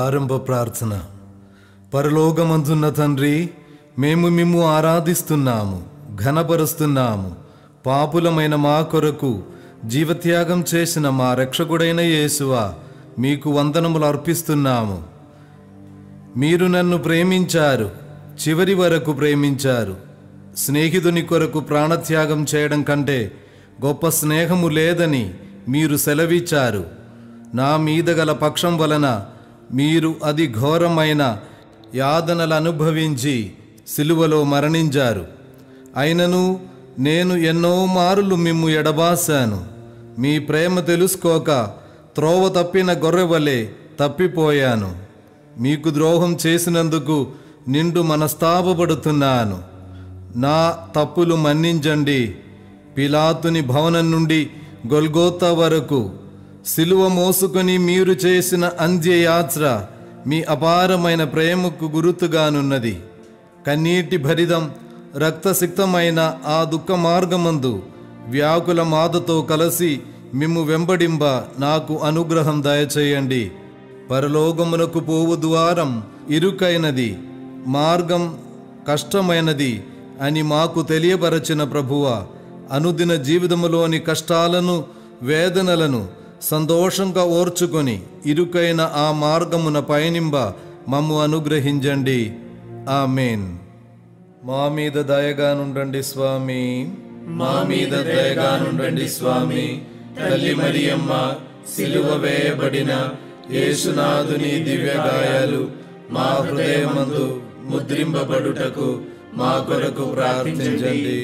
ప్రారంభ ప్రార్థన పరలోకమందున్న తండ్రి మేము మిమ్ము ఆరాధిస్తున్నాము ఘనపరుస్తున్నాము పాపులమైన మా కొరకు జీవత్యాగం చేసిన మా రక్షకుడైన యేసువా మీకు వందనములు అర్పిస్తున్నాము మీరు నన్ను ప్రేమించారు చివరి వరకు ప్రేమించారు స్నేహితుని కొరకు ప్రాణత్యాగం చేయడం కంటే గొప్ప స్నేహము లేదని మీరు సెలవిచ్చారు నా మీద గల పక్షం వలన మీరు అది ఘోరమైన యాతనలు అనుభవించి సిలువలో మరణించారు అయినను నేను ఎన్నో మారులు మిమ్ము ఎడబాశాను మీ ప్రేమ తెలుసుకోక త్రోవ తప్పిన గొర్రెవలే తప్పిపోయాను మీకు ద్రోహం చేసినందుకు నిండు మనస్తాపపడుతున్నాను నా తప్పులు మన్నించండి పిలాతుని భవనం నుండి గొల్గోతా వరకు సిలువ మోసుకొని మీరు చేసిన అంత్యయాత్ర మీ అపారమైన ప్రేమకు గురుతుగానున్నది కన్నీటి భరితం రక్తసిక్తమైన ఆ దుఃఖ మార్గమందు వ్యాకుల మాదతో కలిసి మిమ్ము వెంబడింప నాకు అనుగ్రహం దయచేయండి పరలోకమునకు పోవు ద్వారం ఇరుకైనది మార్గం కష్టమైనది అని మాకు తెలియపరచిన ప్రభువ అనుదిన జీవితములోని కష్టాలను వేదనలను సంతోషంగా ఓర్చుకొని ఇరుకైన ఆ మార్గమున పయనింబ మమ్ము అనుగ్రహించండి ఆమెన్ మా మీద దయగానుండండి స్వామి మా మీద దయగానుండండి స్వామి తల్లి మరియమ్మ సిలువ వేయబడిన యేసునాథుని దివ్యగాయాలు మా హృదయమందు ముద్రింపబడుటకు మా కొరకు ప్రార్థించండి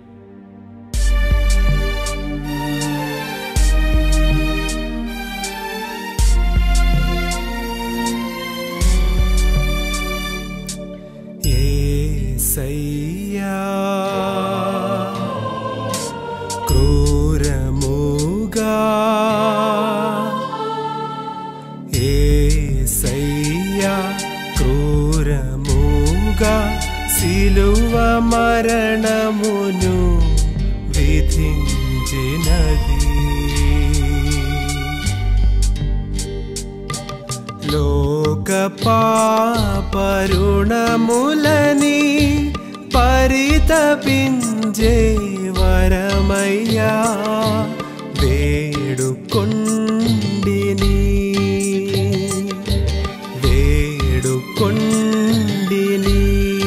ఏసయ్యా క్రూరముగా ఏసయ్యా క్రూరముగా సిలువ మరణమును విధించినది లోక పాపరుణములని పరితపించే వరమయ్యా వేడుకొండిని వేడుకొండిని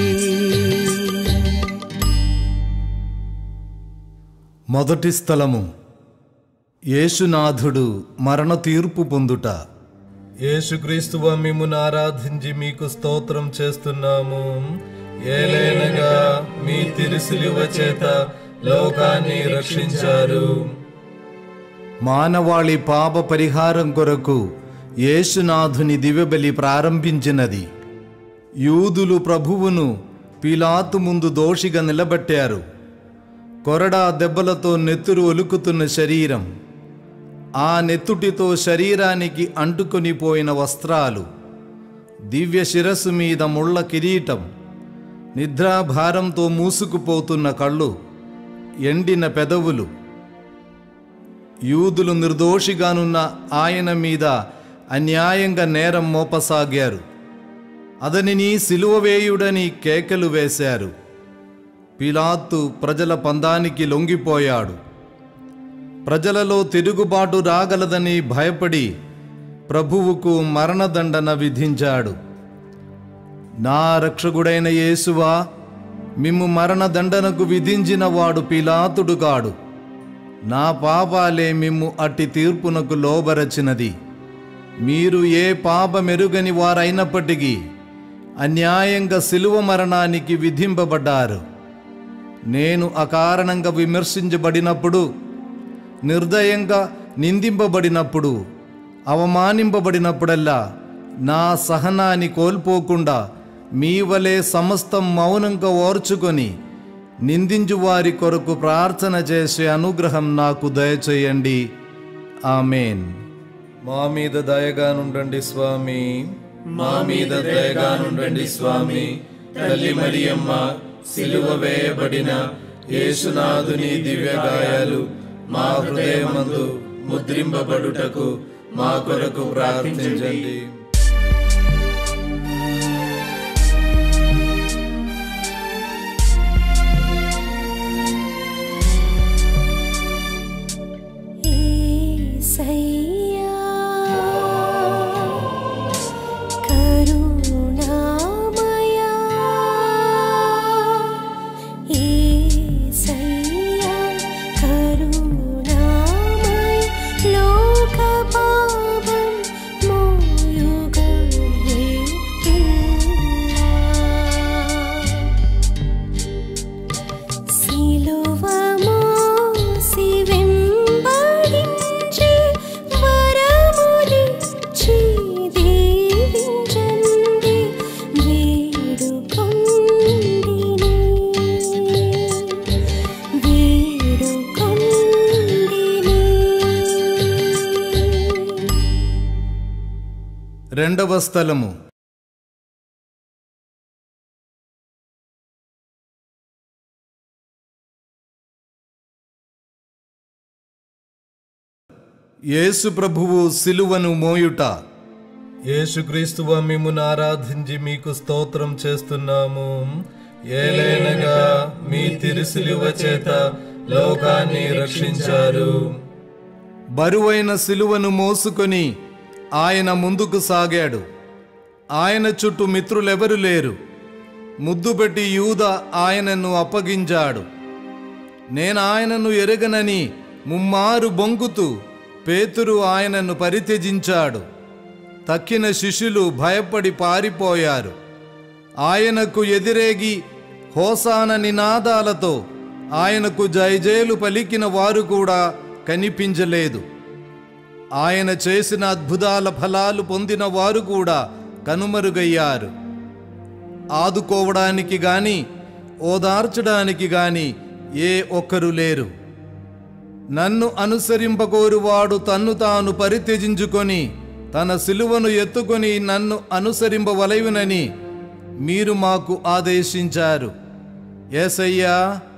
మొదటి స్థలము యేసునాథుడు మరణ తీర్పు పొందుట యేసుక్రీస్తువ మిమ్మును ఆరాధించి మీకు స్తోత్రం చేస్తున్నాము ఏలైనగా మీ తిరుసిలువ చేత లోకాన్ని రక్షించారు మానవాళి పాప పరిహారం కొరకు యేసునాథుని దివ్యబలి ప్రారంభించినది యూదులు ప్రభువును పిలాతు ముందు దోషిగా నిలబెట్టారు కొరడా దెబ్బలతో నెత్తురు ఒలుకుతున్న శరీరం ఆ నెత్తుటితో శరీరానికి అంటుకొని పోయిన వస్త్రాలు దివ్య శిరస్సు మీద ముళ్ళ కిరీటం నిద్రాభారంతో మూసుకుపోతున్న కళ్ళు ఎండిన పెదవులు యూదులు నిర్దోషిగానున్న ఆయన మీద అన్యాయంగా నేరం మోపసాగారు అతనిని సిలువ వేయుడని కేకలు వేశారు పిలాత్తు ప్రజల పందానికి లొంగిపోయాడు ప్రజలలో తిరుగుబాటు రాగలదని భయపడి ప్రభువుకు మరణదండన విధించాడు నా రక్షకుడైన యేసువా మిమ్ము మరణదండనకు విధించిన వాడు పిలాతుడు కాడు నా పాపాలే మిమ్ము అట్టి తీర్పునకు లోబరచినది మీరు ఏ పాపమెరుగని వారైనప్పటికీ అన్యాయంగా శిలువ మరణానికి విధింపబడ్డారు నేను అకారణంగా విమర్శించబడినప్పుడు నిర్దయంగా నిందింపబడినప్పుడు అవమానింపబడినప్పుడల్లా నా సహనాన్ని కోల్పోకుండా మీ వలె సమస్తం మౌనంగా ఓర్చుకొని నిందించు వారి కొరకు ప్రార్థన చేసే అనుగ్రహం నాకు దయచేయండి ఆమెన్ మా మీద దయగానుండండి స్వామి మా మీద దయగానుండండి స్వామి తల్లి మరియమ్మ సిలువ వేయబడిన యేసునాథుని దివ్యగాయాలు మా హృదయమందు ముద్రింపబడుటకు మా కొరకు ప్రార్థించండి రెండవ స్థలము యేసు ప్రభువు సిలువను మోయుట యేసుక్రీస్తువ మిమ్మును ఆరాధించి మీకు స్తోత్రం చేస్తున్నాము ఏలైనగా మీ తిరుసిలువ చేత లోకాన్ని రక్షించారు బరువైన సిలువను మోసుకొని ఆయన ముందుకు సాగాడు ఆయన చుట్టూ మిత్రులెవరు లేరు ముద్దు పెట్టి యూద ఆయనను అప్పగించాడు నేను ఆయనను ఎరగనని ముమ్మారు బొంకుతూ పేతురు ఆయనను పరిత్యజించాడు తక్కిన శిష్యులు భయపడి పారిపోయారు ఆయనకు ఎదిరేగి హోసాన నినాదాలతో ఆయనకు జయజేలు పలికిన వారు కూడా కనిపించలేదు ఆయన చేసిన అద్భుతాల ఫలాలు పొందిన వారు కూడా కనుమరుగయ్యారు ఆదుకోవడానికి గాని ఓదార్చడానికి గాని ఏ ఒక్కరు లేరు నన్ను అనుసరింపకోరువాడు తన్ను తాను పరిత్యజించుకొని తన సిలువను ఎత్తుకొని నన్ను అనుసరింపవలయునని మీరు మాకు ఆదేశించారు ఏసయ్యా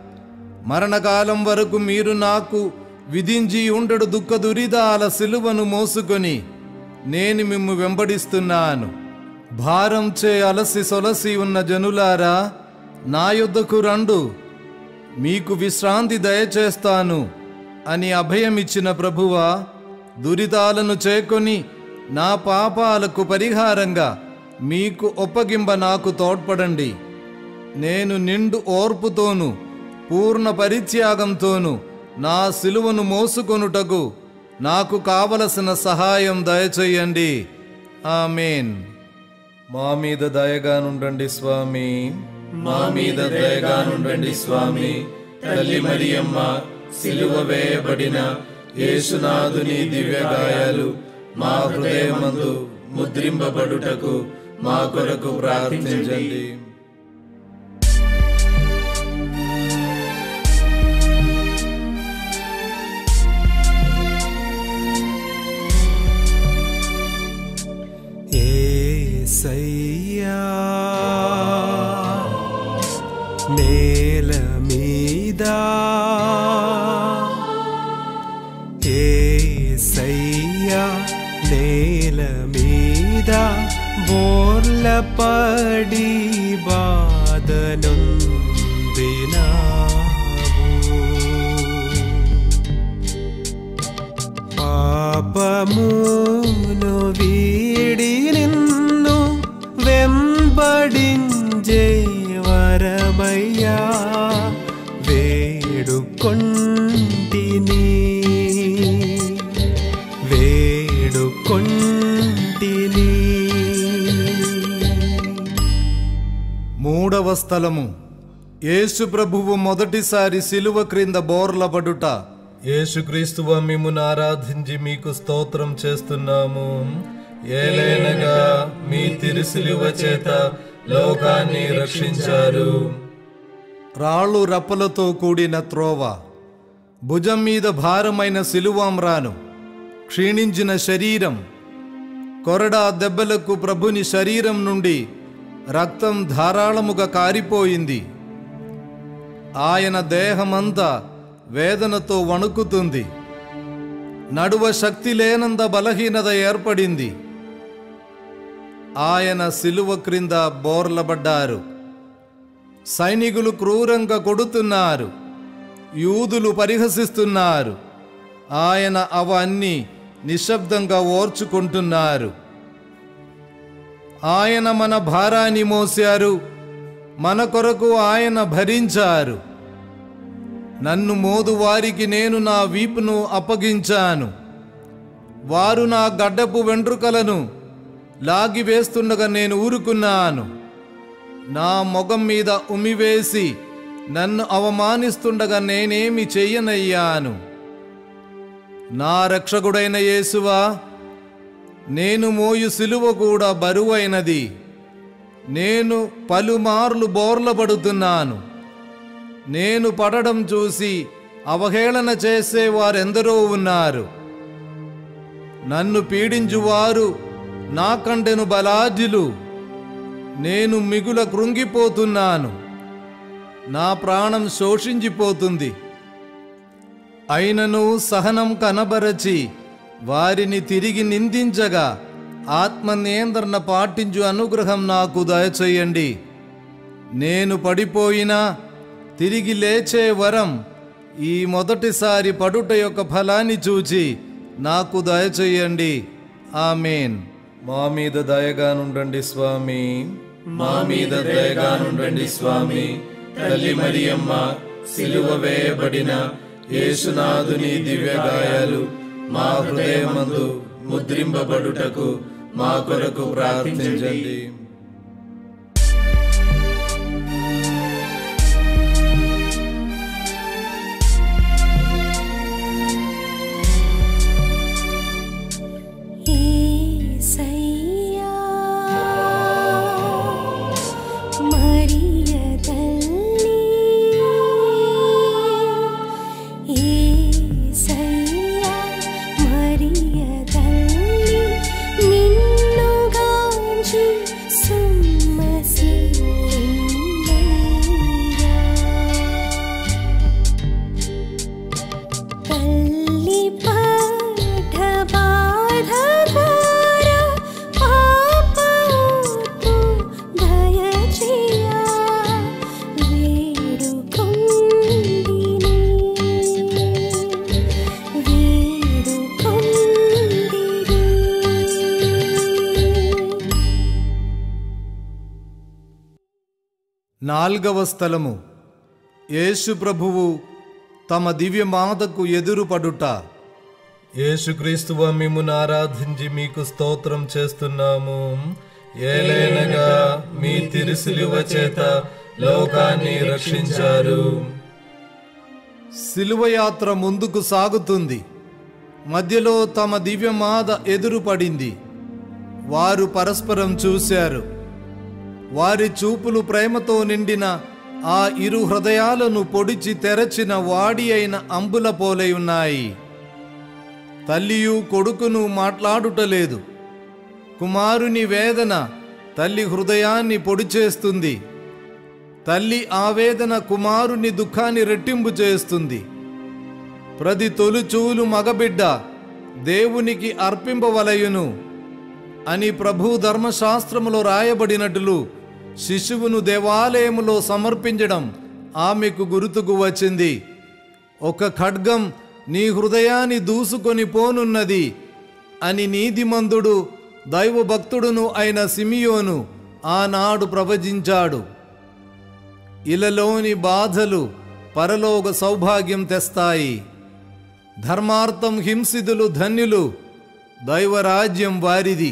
మరణకాలం వరకు మీరు నాకు విధించి ఉండడు దుఃఖ దురిదాల సిలువను మోసుకొని నేను మిమ్ము వెంబడిస్తున్నాను భారం చే అలసి సొలసి ఉన్న జనులారా నా యొద్దకు రండు మీకు విశ్రాంతి దయచేస్తాను అని అభయమిచ్చిన ప్రభువా దురితాలను చేకొని నా పాపాలకు పరిహారంగా మీకు ఒప్పగింప నాకు తోడ్పడండి నేను నిండు ఓర్పుతోను పూర్ణ పరిత్యాగంతోను నా సిలువను మోసుకొనుటకు నాకు కావలసిన సహాయం దయచేయండి ఆమెన్ మా మీద దయగా నుండండి స్వామి మా మీద దయగా నుండండి స్వామి తల్లి మరియమ్మ సిలువ వేయబడిన యేసునాథుని దివ్య గాయాలు మా హృదయమందు ముద్రింపబడుటకు మా కొరకు ప్రార్థించండి ఏసయ్యా నేల మీద ఏసయ్యా నేల మీద బోర్ల పడి బాధనుందినావు పాపమును వీడి నిన్ను వెంబడించే వరమయ్యా వేడుకొంటిని వేడుకొంటిని మూడవ స్థలము యేసు ప్రభువు మొదటిసారి సిలువ క్రింద బోర్లబడుట యేసుక్రీస్తువ మిమ్మును ఆరాధించి మీకు స్తోత్రం చేస్తున్నాము ఏలైనగా మీ తిరుసిలువ చేత లోకాన్ని రక్షించారు రాళ్ళు రప్పలతో కూడిన త్రోవ భుజం మీద భారమైన సిలువామ్రాను క్షీణించిన శరీరం కొరడా దెబ్బలకు ప్రభుని శరీరం నుండి రక్తం ధారాళముగా కారిపోయింది ఆయన దేహమంతా వేదనతో వణుకుతుంది నడువ శక్తి లేనంత బలహీనత ఏర్పడింది ఆయన సిలువ క్రింద బోర్లబడ్డారు సైనికులు క్రూరంగా కొడుతున్నారు యూదులు పరిహసిస్తున్నారు ఆయన అవన్నీ నిశ్శబ్దంగా ఓర్చుకుంటున్నారు ఆయన మన భారాన్ని మోశారు మన కొరకు ఆయన భరించారు నన్ను మోదు వారికి నేను నా వీపును అప్పగించాను వారు నా గడ్డపు వెంట్రుకలను లాగివేస్తుండగా నేను ఊరుకున్నాను నా మొగం మీద ఉమివేసి నన్ను అవమానిస్తుండగా నేనేమి చెయ్యనయ్యాను నా రక్షకుడైన యేసువా నేను మోయు సిలువ కూడా బరువైనది నేను పలుమార్లు బోర్లపడుతున్నాను నేను పడడం చూసి అవహేళన చేసే వారెందరో ఉన్నారు నన్ను పీడించువారు నాకంటెను బలాఢ్యులు నేను మిగుల కృంగిపోతున్నాను నా ప్రాణం శోషించిపోతుంది అయినను సహనం కనబరచి వారిని తిరిగి నిందించగా ఆత్మ నియంత్రణ పాటించు అనుగ్రహం నాకు దయచేయండి నేను పడిపోయినా తిరిగి లేచే వరం ఈ మొదటిసారి పడుట యొక్క ఫలాన్ని చూచి నాకు దయచేయండి ఆమెన్ మా మీద దయగా నుండండి స్వామి మా మీద దయగా నుండండి స్వామి తల్లి మరియమ్మ సిలువ వేయబడిన యేసునాథుని దివ్య గాయాలు మా హృదయమందు ముద్రింపబడుటకు మా కొరకు ప్రార్థించండి యేసయ్యా మరియ తల్లి యేసయ్యా మరియ తల్లి నిన్ను గాంచి సుమ్మసిల్లయ్యా తల్లి పాఠ బాధభార పాపముతో దయచేయా వేడుకొందిని వేడుకొందిని నాల్గవ స్థలము యేసు ప్రభువు తమ దివ్య మాతకు ఎదురుపడుట యేసుక్రీస్తువ మిమ్మును ఆరాధించి మీకు స్తోత్రం చేస్తున్నాము ఏలైనగా మీ తిరుసిలువ చేత లోకాన్ని రక్షించారు శిలువయాత్ర ముందుకు సాగుతుంది మధ్యలో తమ దివ్యమాద ఎదురుపడింది వారు పరస్పరం చూశారు వారి చూపులు ప్రేమతో నిండిన ఆ ఇరు హృదయాలను పొడిచి తెరచిన వాడి అయిన అంబుల పోలై ఉన్నాయి తల్లియు కొడుకును మాట్లాడుటలేదు కుమారుని వేదన తల్లి హృదయాన్ని పొడిచేస్తుంది తల్లి ఆవేదన కుమారుని దుఃఖాన్ని రెట్టింపు చేస్తుంది ప్రతి తొలుచూలు మగబిడ్డ దేవునికి అర్పింపవలయును అని ప్రభు ధర్మశాస్త్రములో రాయబడినట్లు శిశువును దేవాలయములో సమర్పించడం ఆమెకు గుర్తుకు వచ్చింది ఒక ఖడ్గం నీ హృదయాన్ని దూసుకొని పోనున్నది అని నీతిమంతుడు దైవభక్తుడును అయిన సిమియోను ఆనాడు ప్రవచించాడు ఇలలోని బాధలు పరలోక సౌభాగ్యం తెస్తాయి ధర్మార్థం హింసితులు ధన్యులు దైవరాజ్యం వారిది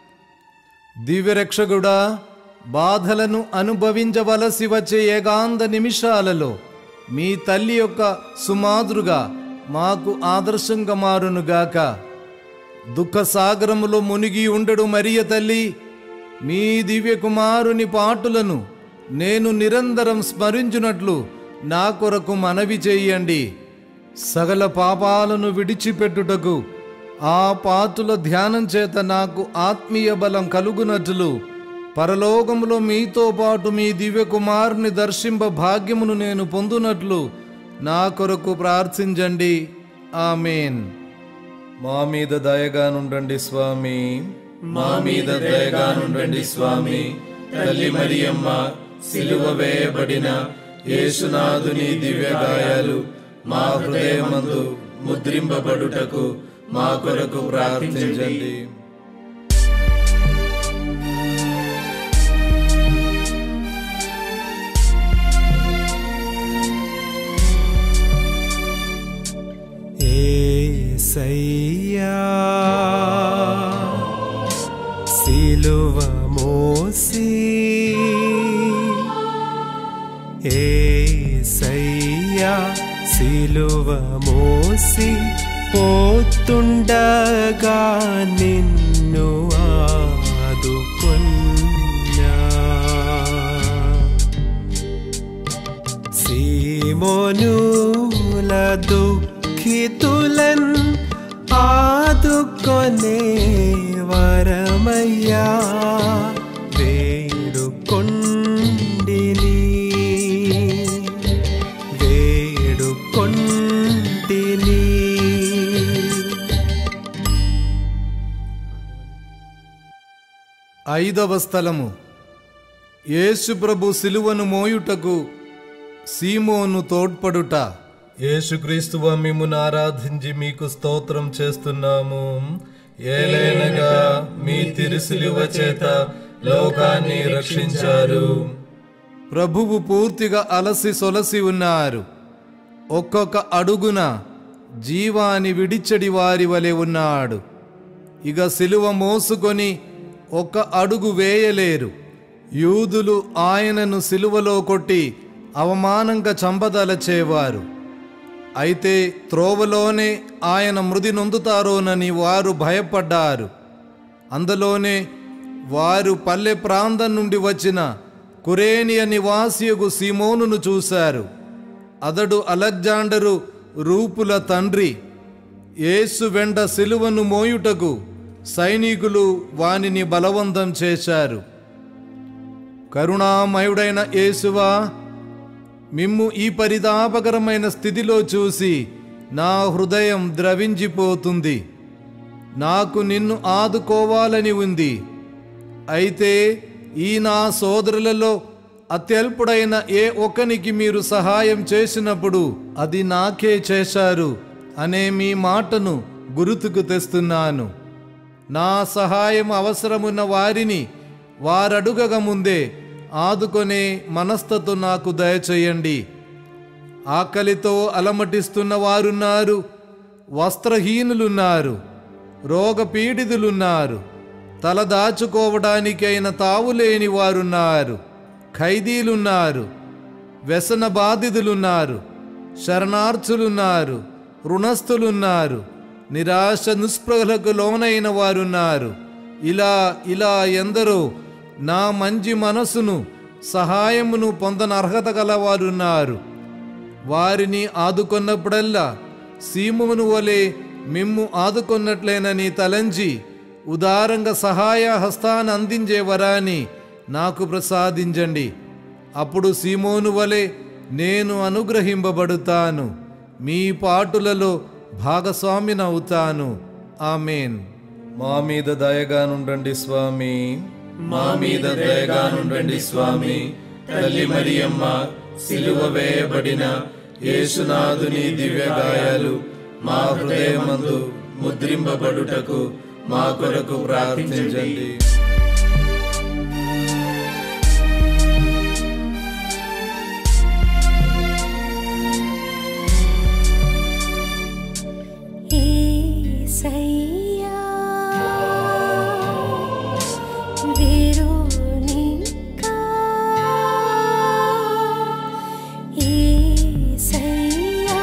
దివ్యరక్షకుడా బాధలను అనుభవించవలసి వచ్చే ఏకాంత నిమిషాలలో మీ తల్లి యొక్క సుమాదురుగా మాకు ఆదర్శంగా మారునుగాక దుఃఖ సాగరములో మునిగి ఉండడు మరియ తల్లి మీ దివ్య కుమారుని పాటులను నేను నిరంతరం స్మరించున్నట్లు నా కొరకు మనవి చేయండి సకల పాపాలను విడిచిపెట్టుటకు ఆ పాతుల ధ్యానం చేత నాకు ఆత్మీయ బలం కలుగునట్లు పరలోకములో మీతో పాటు మీ దివ్య కుమారుని దర్శింప భాగ్యమును నేను పొందునట్లు నా కొరకు ప్రార్థించండి ఆమెన్ మా మీద దయగా నుండండి స్వామి మా మీద దయగా నుండండి స్వామి తల్లి మరియమ్మ సిలువ వేయబడిన యేసునాథుని దివ్య గాయాలు మా హృదయమందు ముద్రింపబడుటకు మా కొరకు ప్రార్థించండి ఏసయ్యా సిలువ మోసి ఏసయ్యా సిలువ మోసి పోతుండగా నిన్ను ఆదుకున్నా సీమోనుల దుఃఖితులన్ ఆదుకొన్న ఆదుకొనే వరమయ్యా వేడుకొండిని వేడుకొంటిని ఐదవ స్థలము యేసు ప్రభు సిలువను మోయుటకు సీమోను తోడ్పడుట యేసుక్రీస్తువ మిమ్మును ఆరాధించి మీకు స్తోత్రం చేస్తున్నాము ఏలైనగా మీ తిరుసిలువ చేత లోకాన్ని రక్షించారు ప్రభువు పూర్తిగా అలసి సొలసి ఉన్నారు ఒక్కొక్క అడుగున జీవాన్ని విడిచడి వారి వలె ఉన్నాడు ఇక సిలువ మోసుకొని ఒక్క అడుగు వేయలేరు యూదులు ఆయనను సిలువలో కొట్టి అవమానంగా చంపదలచేవారు అయితే త్రోవలోనే ఆయన మృది నొందుతారోనని వారు భయపడ్డారు అందులోనే వారు పల్లె ప్రాంతం నుండి వచ్చిన కురేనియ నివాసియగు సీమోనును చూశారు అతడు అలెగ్జాండరు రూపుల తండ్రి యేసు వెంట సిలువను మోయుటకు సైనికులు వానిని బలవంతం చేశారు కరుణామయుడైన యేసువా మిమ్ము ఈ పరితాపకరమైన స్థితిలో చూసి నా హృదయం ద్రవించిపోతుంది నాకు నిన్ను ఆదుకోవాలని ఉంది అయితే ఈ నా సోదరులలో అత్యల్పుడైన ఏ ఒక్కనికి మీరు సహాయం చేసినప్పుడు అది నాకే చేశారు అనే మీ మాటను గుర్తుకు తెస్తున్నాను నా సహాయం అవసరమున్న వారిని వారడుగక ముందే ఆదుకొనే మనస్తత్వం నాకు దయచేయండి ఆకలితో అలమటిస్తున్న వారున్నారు వస్త్రహీనులున్నారు రోగపీడితులున్నారు తల దాచుకోవడానికైన తావులేని వారున్నారు ఖైదీలున్నారు వ్యసన బాధితులున్నారు శరణార్థులున్నారు రుణస్థులున్నారు నిరాశ నిస్పృహలకు లోనైన వారున్నారు ఇలా ఇలా ఎందరో నా మంచి మనసును సహాయమును పొందనర్హత గలవారున్నారు వారిని ఆదుకొన్నప్పుడల్లా సీమును వలె మిమ్ము ఆదుకొన్నట్లేనని తలంచి ఉదారంగా సహాయ హస్తాన్ని అందించే వరాన్ని నాకు ప్రసాదించండి అప్పుడు సీమోను వలె నేను అనుగ్రహింపబడుతాను మీ పాటులలో భాగస్వామినవుతాను ఆమెన్ మా మీద దయగానుండండి స్వామి మా మీద దయగానుండండి స్వామి తల్లి మరియమ్మ సిలువ వేయబడిన యేసునాథుని దివ్య గాయాలు మా హృదయమందు ముద్రింపబడుటకు మా కొరకు ప్రార్థించండి ఏసయ్యా వెరోనికా ఏసయ్యా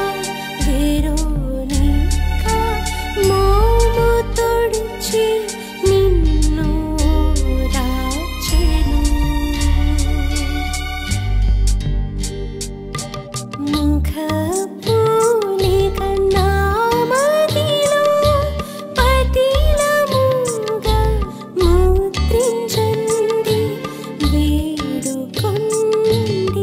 వెరోనికా మోము తొడిచి నిన్ను రాచెను ముఖపూలి కన్నామదిలో పతిలముగా ముద్రించండి వేడుకొండిని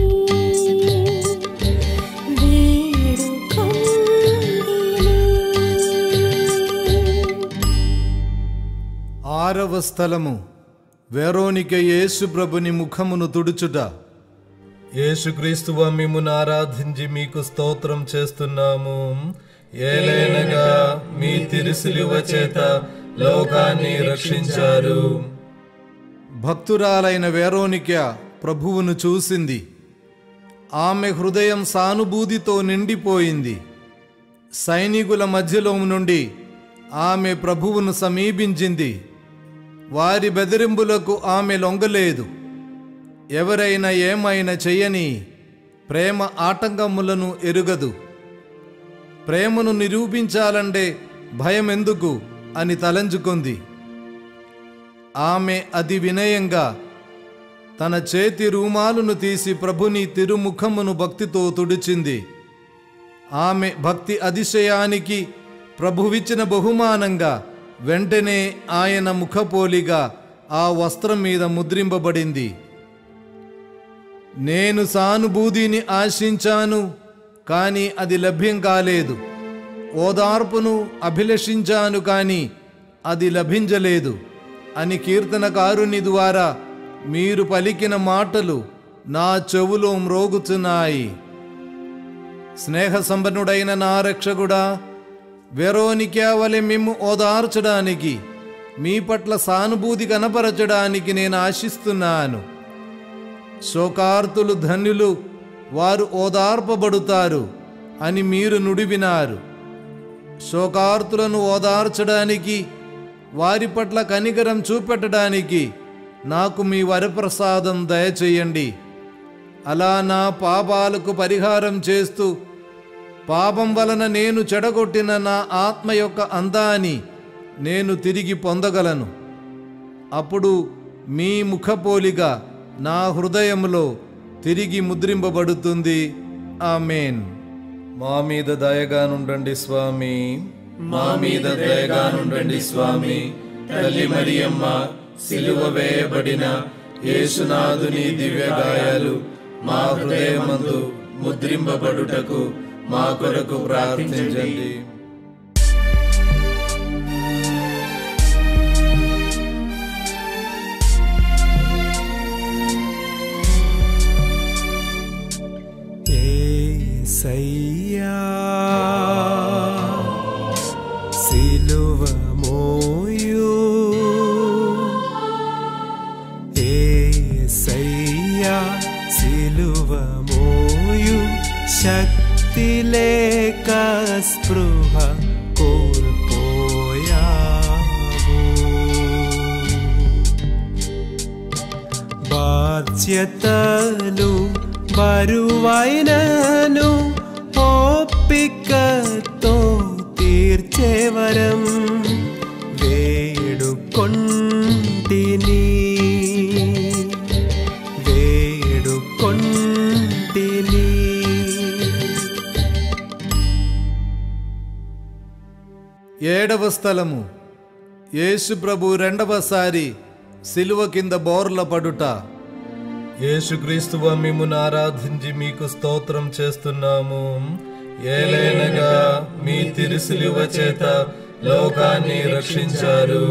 వేడుకొండిని ఆరవ స్థలము వెరోనిక యేసు ప్రభుని ముఖమును తుడుచుట యేసుక్రీస్తువ మిమ్మును ఆరాధించి మీకు స్తోత్రం చేస్తున్నాము ఏలైనగా మీ తిరుసిలువ చేత లోకాన్ని రక్షించారు భక్తురాలైన వేరోనిక ప్రభువును చూసింది ఆమె హృదయం సానుభూతితో నిండిపోయింది సైనికుల మధ్యలో నుండి ఆమె ప్రభువును సమీపించింది వారి బెదిరింపులకు ఆమె లొంగలేదు ఎవరైనా ఏమైనా చెయ్యని ప్రేమ ఆటంకములను ఎరుగదు ప్రేమను నిరూపించాలంటే భయం ఎందుకు అని తలంచుకుంది ఆమె అతి వినయంగా తన చేతి రూమాలును తీసి ప్రభుని తిరుముఖమును భక్తితో తుడిచింది ఆమె భక్తి అతిశయానికి ప్రభువిచ్చిన బహుమానంగా వెంటనే ఆయన ముఖపోలిగా ఆ వస్త్రం మీద ముద్రింపబడింది నేను సానుభూతిని ఆశించాను కానీ అది లభ్యం కాలేదు ఓదార్పును అభిలషించాను కానీ అది లభించలేదు అని కీర్తనకారుని ద్వారా మీరు పలికిన మాటలు నా చెవులో మ్రోగుచున్నాయి స్నేహ సంపన్నుడైన నా రక్షకుడా వెరోనికా వలె మిమ్ము ఓదార్చడానికి మీ పట్ల సానుభూతి కనపరచడానికి నేను ఆశిస్తున్నాను శోకార్తులు ధన్యులు వారు ఓదార్పబడుతారు అని మీరు నుడివినారు శోకార్తులను ఓదార్చడానికి వారి పట్ల కనికరం చూపెట్టడానికి నాకు మీ వరప్రసాదం దయచేయండి అలా నా పాపాలకు పరిహారం చేస్తూ పాపం వలన నేను చెడగొట్టిన నా ఆత్మ యొక్క అందాన్ని నేను తిరిగి పొందగలను అప్పుడు మీ ముఖపోలిక నా హృదయంలో తిరిగి ముద్రింపబడుతుంది ఆమెన్ మా మీద దయగా నుండండి స్వామి మా మీద దయగా నుండండి స్వామి తల్లి మరియమ్మ సిలువ వేయబడిన యేసునాథుని దివ్య గాయాలు మా హృదయమందు ముద్రింపబడుటకు మా కొరకు ప్రార్థించండి ఏసయ్యా సిలువ మోయు ఏసయ్యా సిలువ మోయు శక్తి లేక స్పృహ కోల్పోయావు బాధ్యతలు బరువైనను ఓపికతో తీర్చేవరం వేడుకొంటిని వేడుకొంటిని ఏడవ స్థలము యేసు ప్రభు రెండవసారి సిలువ కింద బోర్ల పడుట యేసుక్రీస్తువ మిమ్మును ఆరాధించి మీకు స్తోత్రం చేస్తున్నాము ఏలైనగా మీ తిరుసిలువ చేత లోకాన్ని రక్షించారు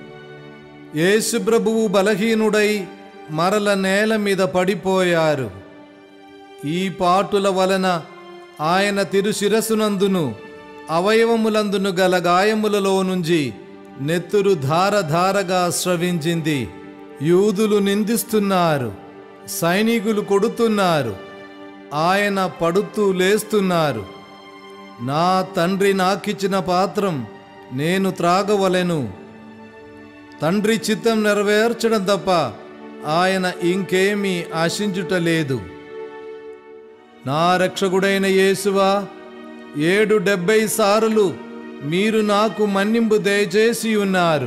యేసు ప్రభువు బలహీనుడై మరల నేల మీద పడిపోయారు ఈ పాటుల వలన ఆయన తిరుశిరసునందును అవయవములందును గల గాయములలో నుంచి నెత్తురు ధార ధారగా స్రవించింది యూదులు నిందిస్తున్నారు సైనికులు కొడుతున్నారు ఆయన పడుతూ లేస్తున్నారు నా తండ్రి నాకిచ్చిన పాత్రం నేను త్రాగవలెను తండ్రి చిత్తం నెరవేర్చడం తప్ప ఆయన ఇంకేమీ ఆశించుటలేదు నా రక్షకుడైన యేసువా ఏడు డెబ్బై సార్లు మీరు నాకు మన్నింపు దయచేసి ఉన్నారు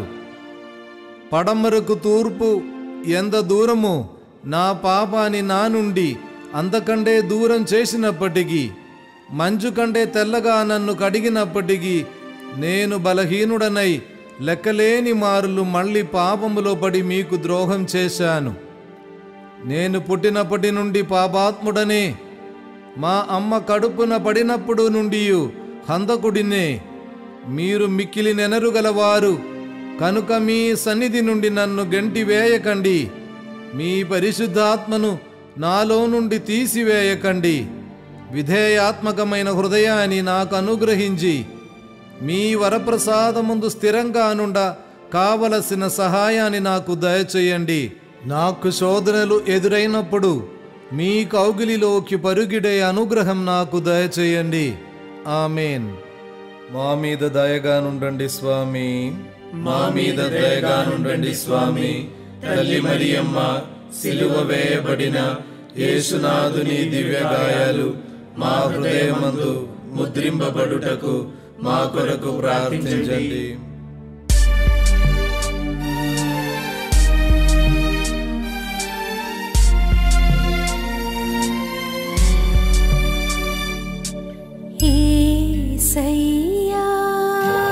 పడమరకు తూర్పు ఎంత దూరమో నా పాపాన్ని నా నుండి అంతకంటే దూరం చేసినప్పటికీ మంచు కంటే తెల్లగా నన్ను కడిగినప్పటికీ నేను బలహీనుడనై లెక్కలేని మారులు మళ్ళీ పాపములో పడి మీకు ద్రోహం చేశాను నేను పుట్టినప్పటి నుండి పాపాత్ముడనే మా అమ్మ కడుపున పడినప్పుడు నుండి హంతకుడినే మీరు మిక్కిలి నెనరుగలవారు కనుక మీ సన్నిధి నుండి నన్ను గంటి వేయకండి మీ పరిశుద్ధాత్మను నాలో నుండి తీసివేయకండి విధేయాత్మకమైన హృదయాన్ని నాకు అనుగ్రహించి మీ వరప్రసాదముందు స్థిరంగా నుండ కావలసిన సహాయాన్ని నాకు దయచేయండి నాకు శోధనలు ఎదురైనప్పుడు మీ కౌగిలిలోకి పరుగిడే అనుగ్రహం నాకు దయచేయండి ఆమెన్ మా మీద దయగా నుండండి స్వామి మా మీద దయగా నుండండి స్వామి తల్లి మరియమ్మ సిలువ వేయబడిన యేసునాథుని దివ్య గాయాలు మా హృదయమందు ముద్రింపబడుటకు మా కొరకు ప్రార్థించండి ఏసయ్యా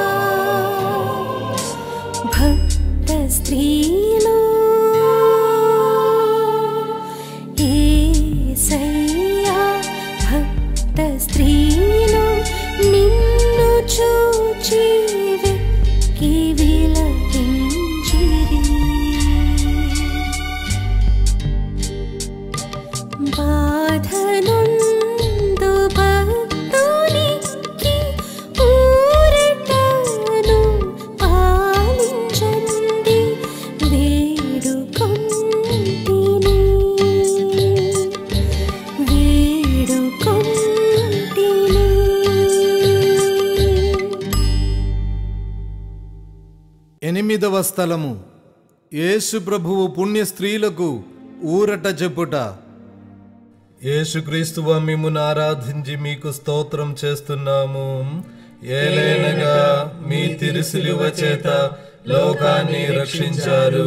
స్థలము యేసు ప్రభువు పుణ్య స్త్రీలకు ఊరట చెప్పుట యేసుక్రీస్తువ మిమ్మును ఆరాధించి మీకు స్తోత్రం చేస్తున్నాము ఏలైనగా మీ తిరుసిలువ చేత లోకాన్ని రక్షించారు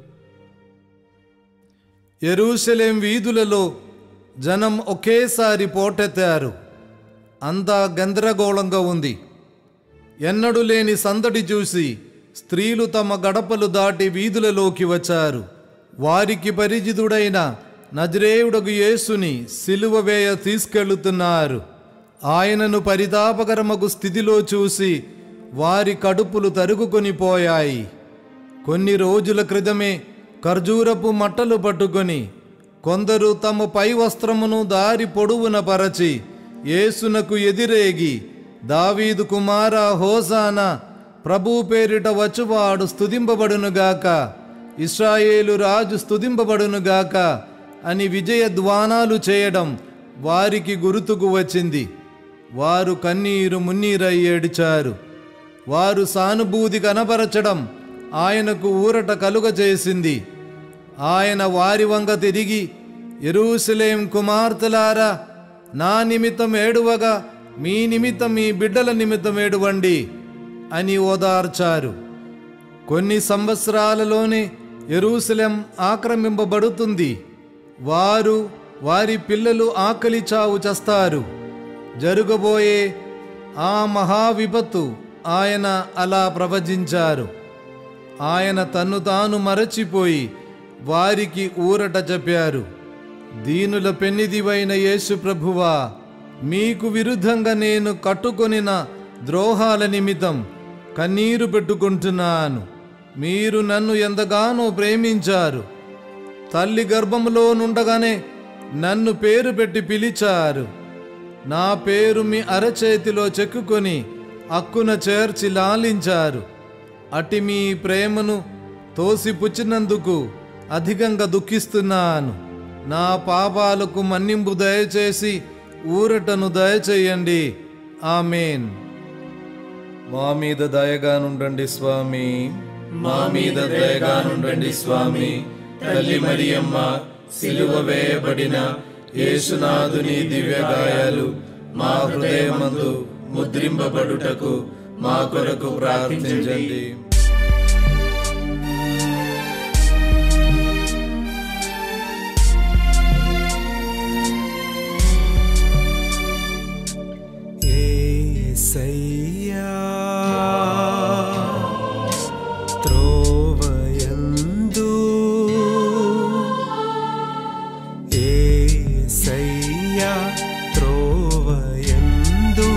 ఎరూషలేం వీధులలో జనం ఒకేసారి పోటెత్తారు అంతా గందరగోళంగా ఉంది ఎన్నడూ లేని సందడి చూసి స్త్రీలు తమ గడపలు దాటి వీధులలోకి వచ్చారు వారికి పరిచితుడైన నజరేయుడగు యేసుని సిలువ వేయ తీసుకెళ్తున్నారు ఆయనను పరితాపకరమగు స్థితిలో చూసి వారి కడుపులు తరుగుకొని పోయాయి కొన్ని రోజుల క్రితమే ఖర్జూరపు మట్టలు పట్టుకొని కొందరు తమ పై వస్త్రమును దారి పొడవున పరచి యేసునకు ఎదిరేగి దావీదు కుమార హోసాన ప్రభు పేరిట వచ్చువాడు స్తుతింపబడునుగాక ఇస్రాయేలు రాజు స్తుతింపబడునుగాక అని విజయ ధ్వానాలు చేయడం వారికి గుర్తుకు వచ్చింది వారు కన్నీరు మున్నీరై ఏడిచారు వారు సానుభూతి కనపరచడం ఆయనకు ఊరట కలుగజేసింది ఆయన వారి వంగ తిరిగి ఎరూసలేం కుమార్తెలారా నా నిమిత్తం ఏడువగా మీ నిమిత్తం మీ బిడ్డల నిమిత్తం ఏడువండి అని ఓదార్చారు కొన్ని సంవత్సరాలలోనే ఎరూసలేం ఆక్రమింపబడుతుంది వారు వారి పిల్లలు ఆకలి చావు చస్తారు జరగబోయే ఆ మహా విపత్తు ఆయన అలా ప్రవచించారు ఆయన తన్ను తాను మరచిపోయి వారికి ఊరట చెప్పారు దీనుల పెన్నిదివైన యేసు ప్రభువా మీకు విరుద్ధంగా నేను కట్టుకొనిన ద్రోహాల నిమిత్తం కన్నీరు పెట్టుకుంటున్నాను మీరు నన్ను ఎంతగానో ప్రేమించారు తల్లి గర్భములో నుండగానే నన్ను పేరు పెట్టి పిలిచారు నా పేరు మీ అరచేతిలో చెక్కుకొని అక్కున చేర్చి లాలించారు అటి మీ ప్రేమను తోసిపుచ్చినందుకు అధికంగా దుఃఖిస్తున్నాను నా పాపాలకు మన్నింపు దయచేసి ఊరటను దయచేయండి ఆమెన్ మా మీద దయగానుండండి స్వామి మా మీద దయగానుండండి స్వామి తల్లి మరియమ్మ సిలువ వేయబడిన యేసునాథుని దివ్య గాయాలు మా హృదయమందు ముద్రింపబడుటకు మా కొరకు ప్రార్థించండి ఏసయ్యా త్రోవయందు ఏసయ్యా త్రోవయందు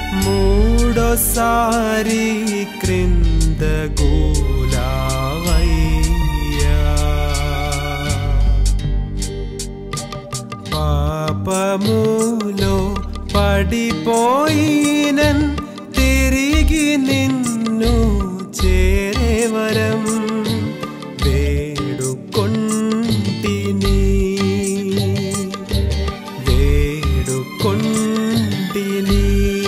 మూడోసారి క్రింద గూలావయ్యా పాపములో పడిపోయినన్ తిరిగి నిన్ను చేరేవరం వేడుకొంటిని వేడుకొంటిని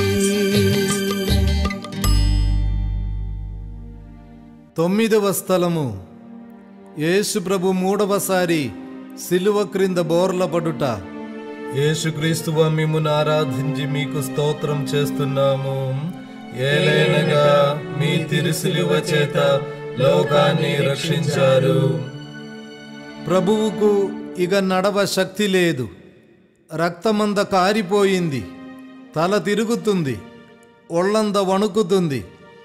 తొమ్మిదవ స్థలము యేసు ప్రభు మూడవసారి సిలువ క్రింద బోర్లపడుట యేసుక్రీస్తువ మిమ్మును ఆరాధించి మీకు స్తోత్రం చేస్తున్నాము ఏలైనగా మీ తిరుసిలువ చేత లోకాన్ని రక్షించారు ప్రభువుకు ఇక నడవ శక్తి లేదు రక్తమంద కారిపోయింది తల తిరుగుతుంది ఒళ్ళంద వణుకుతుంది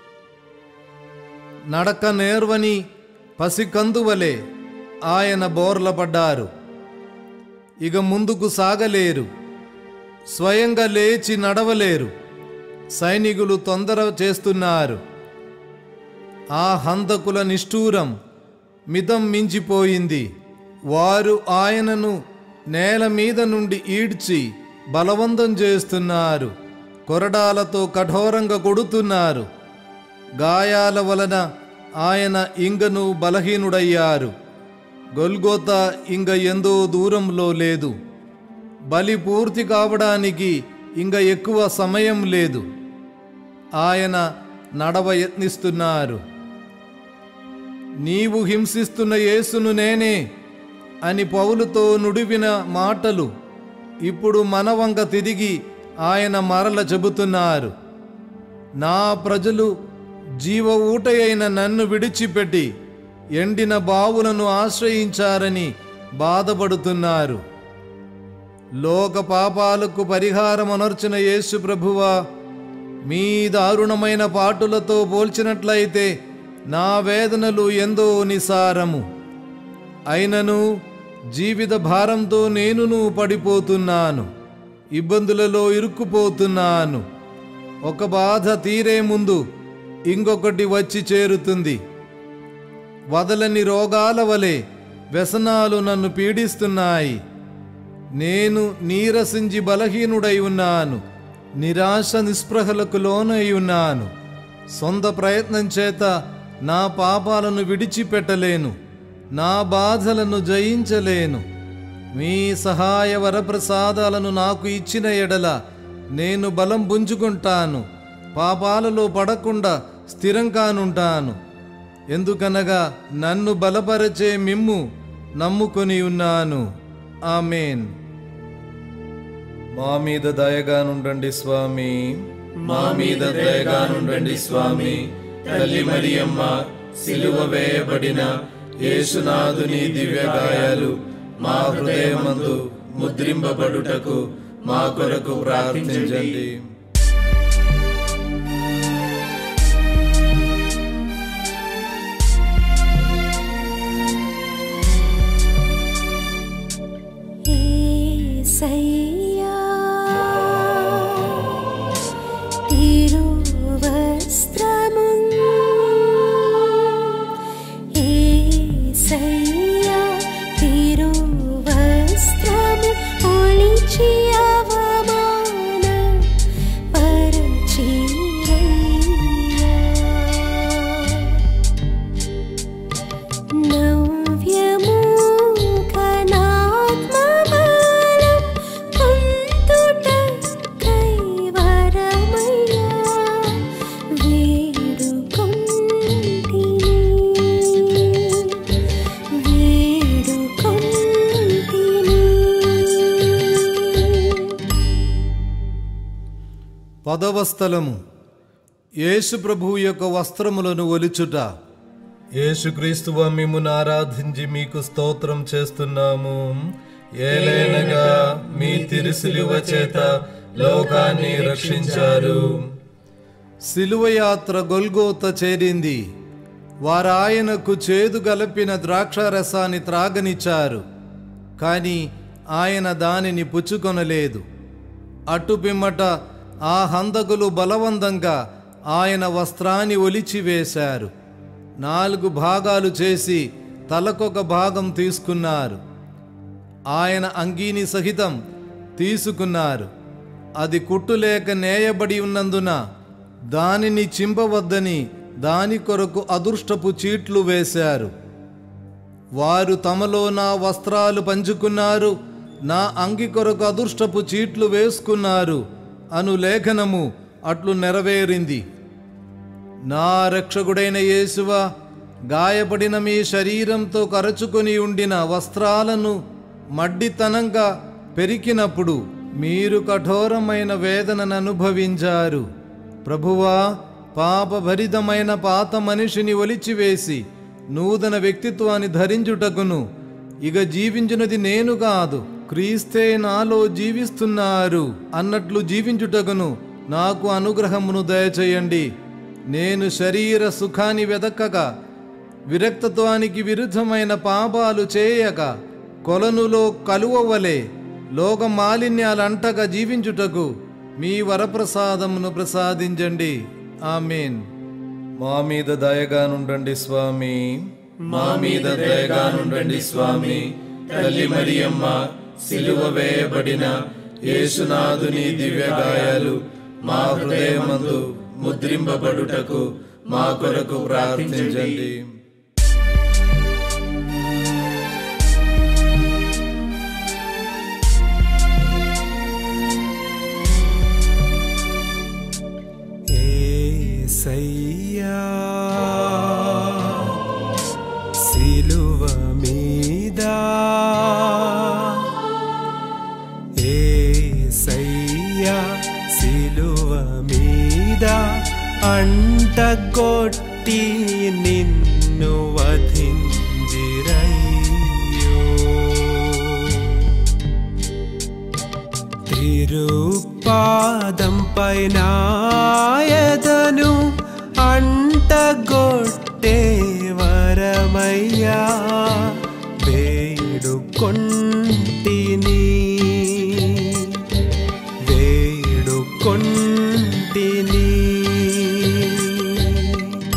నడక నేర్వని పసికందువలే ఆయన బోర్లపడ్డారు ఇక ముందుకు సాగలేరు స్వయంగా లేచి నడవలేరు సైనికులు తొందర చేస్తున్నారు ఆ హంతకుల నిష్ఠూరం మిదం మించిపోయింది వారు ఆయనను నేల మీద నుండి ఈడ్చి బలవంతం చేస్తున్నారు కొరడాలతో కఠోరంగా కొడుతున్నారు గాయాల వలన ఆయన ఇంగను బలహీనుడయ్యారు గొల్గోత ఇంక ఎంతో దూరంలో లేదు బలి పూర్తి కావడానికి ఇంక ఎక్కువ సమయం లేదు ఆయన నడవ యత్నిస్తున్నారు నీవు హింసిస్తున్న యేసును నేనే అని పౌలుతో నుడివిన మాటలు ఇప్పుడు మనవంక తిరిగి ఆయన మరల చెబుతున్నారు నా ప్రజలు జీవ ఊటయైన నన్ను విడిచిపెట్టి ఎండిన బావులను ఆశ్రయించారని బాధపడుతున్నారు లోక పాపాలకు పరిహారమనర్చిన యేసు ప్రభువా మీ దారుణమైన పాటులతో పోల్చినట్లయితే నా వేదనలు ఎందో నిసారము అయినను జీవిత భారంతో నేనును పడిపోతున్నాను ఇబ్బందులలో ఇరుక్కుపోతున్నాను ఒక బాధ తీరే ముందు ఇంకొకటి వచ్చి చేరుతుంది వదలని రోగాల వలె వ్యసనాలు నన్ను పీడిస్తున్నాయి నేను నీరసించి బలహీనుడై ఉన్నాను నిరాశ నిస్పృహలకు లోనై ఉన్నాను సొంత ప్రయత్నం చేత నా పాపాలను విడిచిపెట్టలేను నా బాధలను జయించలేను మీ సహాయ వరప్రసాదాలను నాకు ఇచ్చిన ఎడల నేను బలం పుంజుకుంటాను పాపాలలో పడకుండా స్థిరం కానుంటాను ఎందుకనగా నన్ను బలపరచే మిమ్ము నమ్ముకొని ఉన్నాను ఆమెన్ మా మీద దయగా నుండండి స్వామి మా మీద దయగా నుండండి స్వామి తల్లి మరియమ్మ సిలువ వేయబడిన యేసునాథుని దివ్య గాయాలు మా హృదయమందు ముద్రింపబడుటకు మా కొరకు ప్రార్థించండి ఏసయ్యా తిరువస్త్రమున్ ఏసయ్యా తిరువస్త్రము ఒలిచి అవమాన పరచిరయ్యా నవ్యము కనాత్మబలం పొందుట కైవరమయ్యా వేడుకొంటిని వేడుకొంటిని పదవ స్థలము యేసు ప్రభు యొక్క వస్త్రములను ఒలిచుట యేసుక్రీస్తువ మిమ్మును ఆరాధించి మీకు స్తోత్రం చేస్తున్నాము ఏలైనగా మీ తిరుసిలువ చేత లోకాన్ని రక్షించారు శిలువయాత్ర గొల్గోత చేరింది వారాయనకు చేదు గలపిన ద్రాక్షారసాన్ని త్రాగనిచ్చారు కానీ ఆయన దానిని పుచ్చుకొనలేదు అటుపిమ్మట ఆ హంతకులు బలవంతంగా ఆయన వస్త్రాన్ని ఒలిచివేశారు నాలుగు భాగాలు చేసి తలకొక భాగం తీసుకున్నారు ఆయన అంగీని సహితం తీసుకున్నారు అది కుట్టులేక నేయబడి ఉన్నందున దానిని చింపవద్దని దాని కొరకు అదృష్టపు చీట్లు వేశారు వారు తమలో నా వస్త్రాలు పంచుకున్నారు నా అంగి కొరకు అదృష్టపు చీట్లు వేసుకున్నారు అను లేఖనము అట్లు నెరవేరింది నా రక్షకుడైన యేసువ గాయపడిన మీ శరీరంతో కరచుకొని ఉండిన వస్త్రాలను మడ్డితనంగా పెరికినప్పుడు మీరు కఠోరమైన వేదనను అనుభవించారు ప్రభువా పాపభరితమైన పాత మనిషిని ఒలిచివేసి నూతన వ్యక్తిత్వాన్ని ధరించుటకును ఇక జీవించినది నేను కాదు క్రీస్తే నాలో జీవిస్తున్నారు అన్నట్లు జీవించుటకును నాకు అనుగ్రహమును దయచేయండి నేను శరీర సుఖాన్ని వెదక్కగా విరక్తత్వానికి విరుద్ధమైన పాపాలు చేయక కొలనులో కలువవలే లోక మాలిన్యాలంటగా జీవించుటకు మీ వరప్రసాదమును ప్రసాదించండి ఆమెన్ మా మీద దయగా నుండండి స్వామి మా మీద దయగా నుండండి స్వామి తల్లి మరియమ్మ సిలువ వేయబడిన యేసునాథుని దివ్య గాయాలు మా హృదయమందు ముద్రింపబడుటకు మా కొరకు ప్రార్థించండి ఏసయ్యా అంటగొట్టి నిన్ను వధింజిరయ్యో తిరుపాదం పైన ఎదను అంటగొట్టే వరమయ్యా వేడుకొంటిని వేడుకొంటిని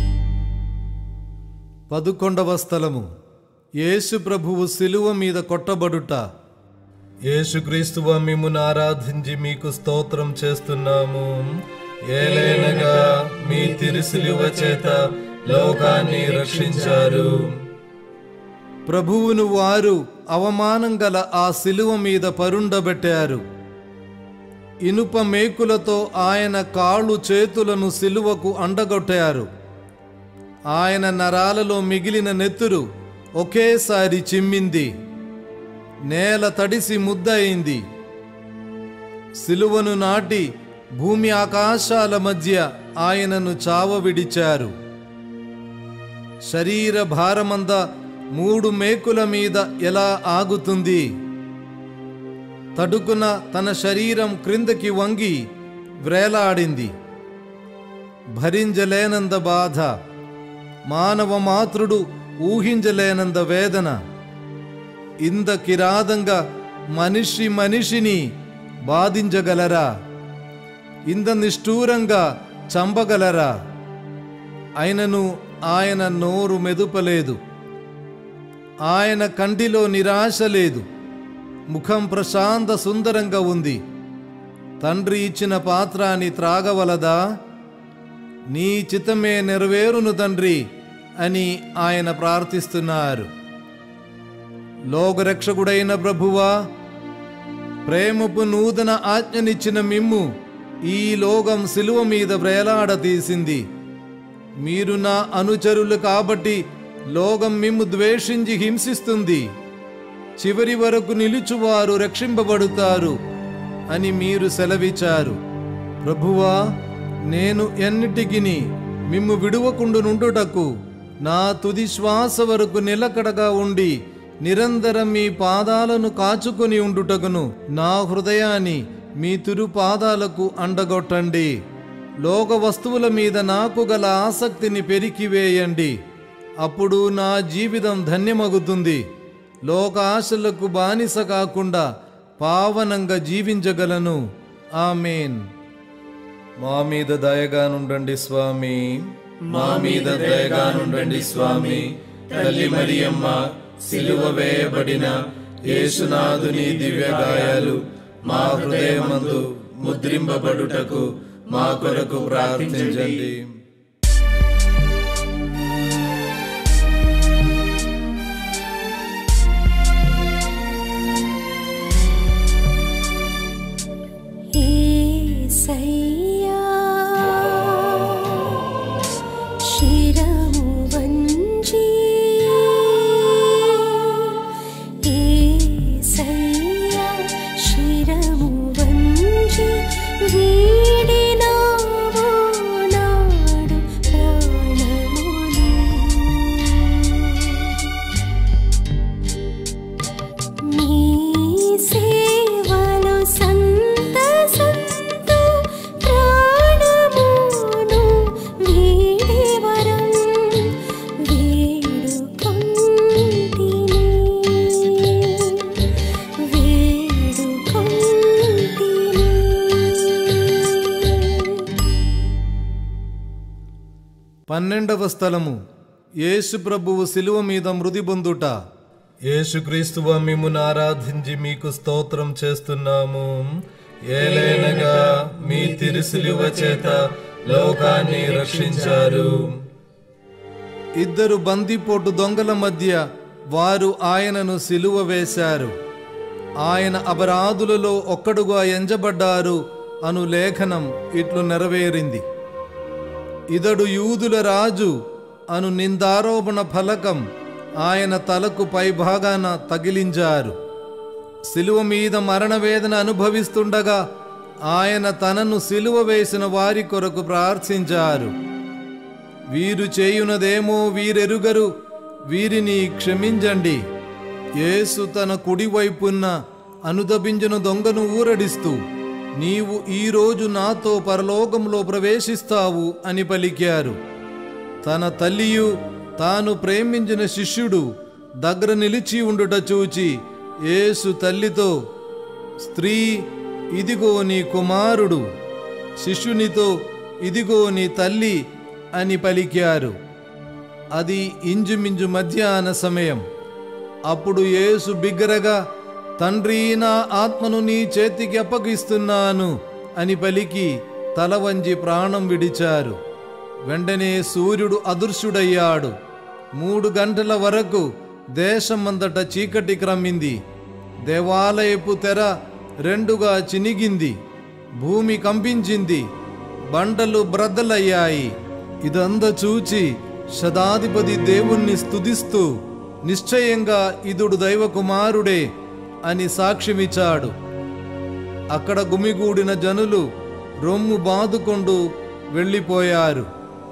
పదుకొండవ స్థలము యేసు ప్రభువు శిలువ మీద కొట్టబడుట యేసుక్రీస్తువ మిమ్మును ఆరాధించి మీకు స్తోత్రం చేస్తున్నాము ఏలైనగా మీ తిరుసిలువ చేత లోకాన్ని రక్షించారు ప్రభువును వారు అవమానం గల ఆ శిలువ మీద పరుండబెట్టారు ఇనుప మేకులతో ఆయన కాళ్ళు చేతులను శిలువకు అండగొట్టారు ఆయన నరాలలో మిగిలిన నెత్తురు ఒకేసారి చిమ్మింది నేల తడిసి ముద్దయింది సిలువను నాటి భూమి ఆకాశాల మధ్య ఆయనను చావ విడిచారు శరీర భారమంతా మూడు మేకుల మీద ఎలా ఆగుతుంది తడుకున తన శరీరం క్రిందకి వంగి వ్రేలాడింది భరించలేనంద బాధ మానవ మాతృడు ఊహించలేనంద వేదన ఇంత కిరాదంగా మనిషి మనిషిని బాధించగలరా ఇంత నిష్ఠూరంగా చంపగలరా అయినను ఆయన నోరు మెదుపలేదు ఆయన కంటిలో నిరాశ లేదు ముఖం ప్రశాంత సుందరంగా ఉంది తండ్రి ఇచ్చిన పాత్రాన్ని త్రాగవలదా నీ చిత్తమే నెరవేరును తండ్రి అని ఆయన ప్రార్థిస్తున్నారు లోకరక్షకుడైన ప్రభువా ప్రేమపు నూతన ఆజ్ఞనిచ్చిన మిమ్ము ఈ లోకం శిలువ మీద వ్రేలాడదీసింది మీరు నా అనుచరులు కాబట్టి లోకం మిమ్ము ద్వేషించి హింసిస్తుంది చివరి వరకు నిలుచువారు రక్షింపబడుతారు అని మీరు సెలవిచ్చారు ప్రభువా నేను ఎన్నిటికిని మిమ్ము విడువకుండునుండుటకు నా తుది శ్వాస వరకు నిలకడగా ఉండి నిరంతరం మీ పాదాలను కాచుకొని ఉండుటకును నా హృదయాన్ని మీ తిరు పాదాలకు అండగొట్టండి లోక వస్తువుల మీద నాకు గల ఆసక్తిని పెరికివేయండి అప్పుడు నా జీవితం ధన్యమగుతుంది లోక ఆశలకు బానిస కాకుండా పావనంగా జీవించగలను ఆమెన్ మా మీద దయగా నుండండి స్వామి మా మీద దయగా నుండండి స్వామి తల్లి మరియమ్మ సిలువ వేయబడిన యేసునాథుని దివ్య గాయాలు మా హృదయమందు ముద్రింపబడుటకు మా కొరకు ప్రార్థించండి ఏసయ్యా శిరము వంచి ఏసయ్యా శిరము వంచి వీడినావు నాడు ప్రాణమును నీ సేవలో సంతసంతు ప్రాణమును వీడివరం వేడుకొంటిని వేడుకొంటిని పన్నెండవ స్థలము యేసు ప్రభువు శిలువ మీద మృది పొందుట యేసుక్రీస్తువ మిమ్మును ఆరాధించి మీకు స్తోత్రం చేస్తున్నాము ఏలైనగా మీ తిరుసిలువ చేత లోకాన్ని రక్షించారు ఇద్దరు బందిపోటు దొంగల మధ్య వారు ఆయనను సిలువ వేశారు ఆయన అపరాధులలో ఒక్కడుగా ఎంచబడ్డారు అను లేఖనం ఇట్లు నెరవేరింది ఇతడు యూదుల రాజు అను నిందారోపణ ఫలకం ఆయన తలకు పైభాగాన తగిలించారు శిలువ మీద మరణవేదన అనుభవిస్తుండగా ఆయన తనను సిలువ వేసిన వారి కొరకు ప్రార్థించారు వీరు చేయునదేమో వీరెరుగరు వీరిని క్షమించండి యేసు తన కుడివైపున్న అనుదపించిన దొంగను ఊరడిస్తూ నీవు ఈరోజు నాతో పరలోకంలో ప్రవేశిస్తావు అని పలికారు తన తల్లియు తాను ప్రేమించిన శిష్యుడు దగ్గర నిలిచి ఉండుట చూచి యేసు తల్లితో స్త్రీ ఇదిగో నీ కుమారుడు శిష్యునితో ఇదిగో నీ తల్లి అని పలికారు అది ఇంచుమించు మధ్యాహ్న సమయం అప్పుడు యేసు బిగ్గరగా తండ్రి నా ఆత్మను నీ చేతికి అప్పగిస్తున్నాను అని పలికి తల వంచి ప్రాణం విడిచారు వెంటనే సూర్యుడు అదృశ్యుడయ్యాడు మూడు గంటల వరకు దేశమంతట చీకటి క్రమ్మింది దేవాలయపు తెర రెండుగా చినిగింది భూమి కంపించింది బండలు బ్రద్దలయ్యాయి ఇదంతా చూచి శతాధిపతి దేవుణ్ణి స్తుతిస్తూ నిశ్చయంగా ఇదుడు దైవకుమారుడే అని సాక్ష్యమిచ్చాడు అక్కడ గుమిగూడిన జనులు రొమ్ము బాదుకొంటూ వెళ్ళిపోయారు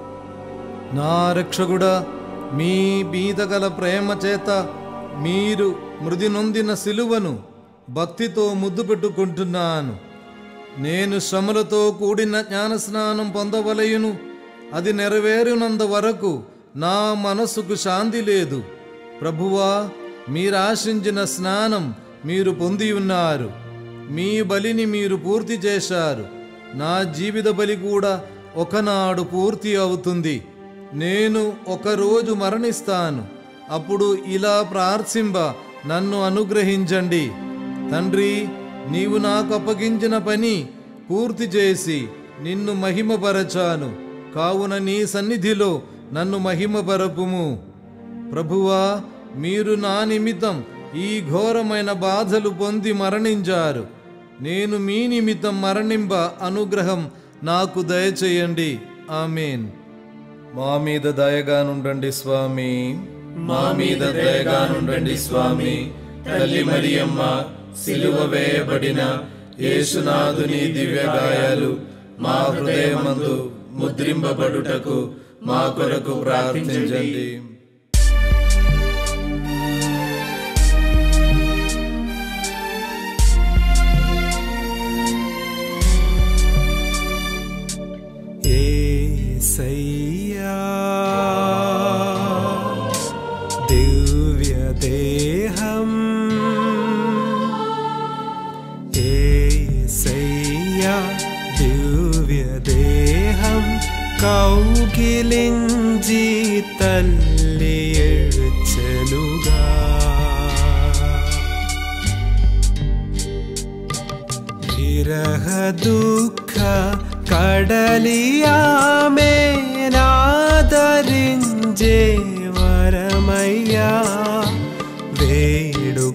నా రక్షకుడా మీ మీద గల ప్రేమ చేత మీరు మృది నొందిన సిలువను భక్తితో ముద్దు పెట్టుకుంటున్నాను నేను శ్రమలతో కూడిన జ్ఞానస్నానం పొందవలయును అది నెరవేరినంత వరకు నా మనసుకు శాంతి లేదు ప్రభువా మీరాశించిన స్నానం మీరు పొంది ఉన్నారు మీ బలిని మీరు పూర్తి చేశారు నా జీవిత బలి కూడా ఒకనాడు పూర్తి అవుతుంది నేను ఒకరోజు మరణిస్తాను అప్పుడు ఇలా ప్రార్థింప నన్ను అనుగ్రహించండి తండ్రి నీవు నాకు అప్పగించిన పని పూర్తి చేసి నిన్ను మహిమపరచాను కావున నీ సన్నిధిలో నన్ను మహిమపరపుము ప్రభువా మీరు నా నిమిత్తం ఈ ఘోరమైన బాధలు పొంది మరణించారు నేను మీ నిమిత్తం మరణింప అనుగ్రహం నాకు దయచేయండి ఆమెన్ మా మీద దయగా నుండండి స్వామి మా మీద దయగా నుండండి స్వామి తల్లి మరియమ్మ సిలువ వేయబడిన యేసునాథుని దివ్య గాయాలు మా హృదయమందు ముద్రింపబడుటకు మా కొరకు ప్రార్థించండి ఏసయ్యా దివ్యదేహం ఏసయ్యా దివ్యదేహం కౌగిలించి తల్లి ఎడుచనుగా విరహ దుఃఖ కడలియామే నాదరించే వరమయ్యా వేడుకొంటిని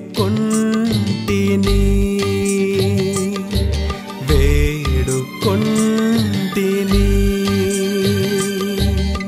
వేడుకొంటిని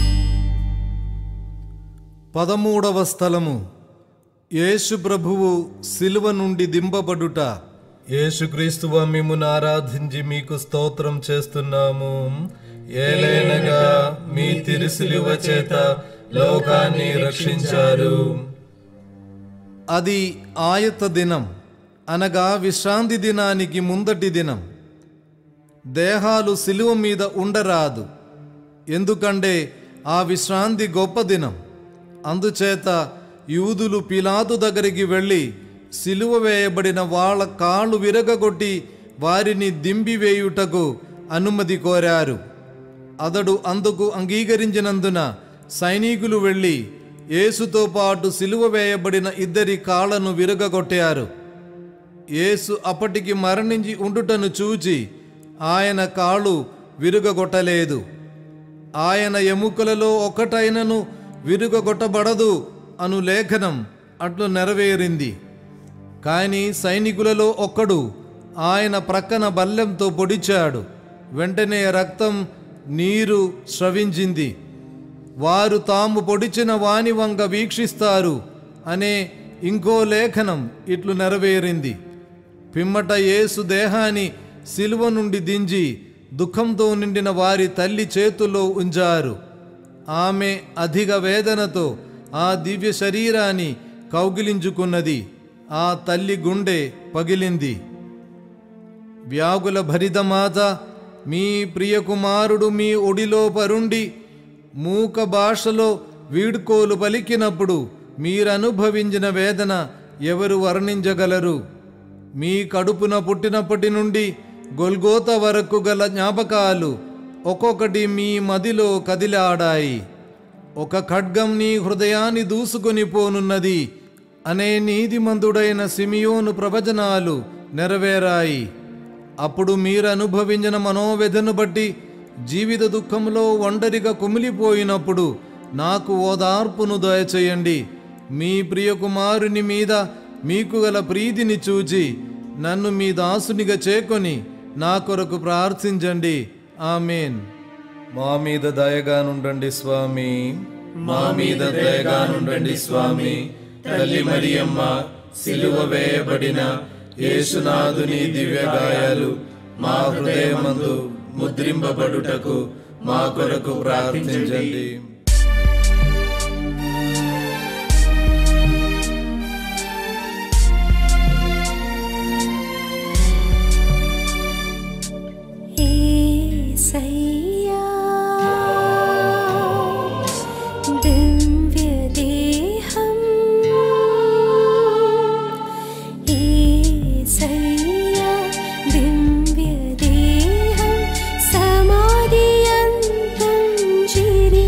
పదమూడవ స్థలము యేసు ప్రభువు సిలువ నుండి దింపబడుట యేసుక్రీస్తువ మిమ్మును ఆరాధించి మీకు స్తోత్రం చేస్తున్నాము ఏలైనగా మీ తిరుసిలువ చేత లోకాన్ని రక్షించారు అది ఆయత దినం అనగా విశ్రాంతి దినానికి ముందటి దినం దేహాలు సిలువ మీద ఉండరాదు ఎందుకంటే ఆ విశ్రాంతి గొప్ప దినం అందుచేత యూదులు పిలాతు దగ్గరికి వెళ్ళి సిలువ వేయబడిన వాళ్ళ కాళ్ళు విరగగొట్టి వారిని దింపివేయుటకు అనుమతి కోరారు అతడు అందుకు అంగీకరించినందున సైనికులు వెళ్ళి యేసుతో పాటు సిలువ వేయబడిన ఇద్దరి కాళ్ళను విరగగొట్టారు యేసు అప్పటికి మరణించి ఉండుటను చూచి ఆయన కాళ్ళు విరుగగొట్టలేదు ఆయన ఎముకలలో ఒకటైనను విరుగగొట్టబడదు అను లేఖనం అట్లు నెరవేరింది కానీ సైనికులలో ఒక్కడు ఆయన ప్రక్కన బల్లెంతో పొడిచాడు వెంటనే రక్తం నీరు స్రవించింది వారు తాము పొడిచిన వాని వంక వీక్షిస్తారు అనే ఇంకో లేఖనం ఇట్లు నెరవేరింది పిమ్మట యేసు దేహాన్ని శిలువ నుండి దించి దుఃఖంతో నిండిన వారి తల్లి చేతుల్లో ఉంచారు ఆమె అధిక వేదనతో ఆ దివ్య శరీరాన్ని కౌగిలించుకున్నది ఆ తల్లి గుండె పగిలింది వ్యాగుల భరితమాత మీ ప్రియకుమారుడు మీ ఒడిలో పరుండి మూక భాషలో వీడ్కోలు పలికినప్పుడు మీరనుభవించిన వేదన ఎవరు వర్ణించగలరు మీ కడుపున పుట్టినప్పటి నుండి గొల్గోత వరకు గల జ్ఞాపకాలు ఒక్కొక్కటి మీ మదిలో కదిలాడాయి ఒక ఖడ్గం నీ హృదయాన్ని దూసుకొని పోనున్నది అనే నీతిమంతుడైన సిమియోను ప్రవచనాలు నెరవేరాయి అప్పుడు మీరు అనుభవించిన మనోవ్యధను బట్టి జీవిత దుఃఖంలో ఒంటరిగా కుమిలిపోయినప్పుడు నాకు ఓదార్పును దయచేయండి మీ ప్రియకుమారుని మీద మీకు గల ప్రీతిని చూచి నన్ను మీ దాసునిగా చేకొని నా కొరకు ప్రార్థించండి ఆమెన్ మా మీద దయగా నుండండి స్వామి మా మీద దయగా నుండండి స్వామి తల్లి మరియమ్మ సిలువ వేయబడిన యేసునాథుని దివ్య గాయాలు మా హృదయమందు ముద్రింపబడుటకు మా కొరకు ప్రార్థించండి ఏసయ్యా దివ్యదేహం ఏసయ్యా దివ్యదేహం సమాధియంతం చిరి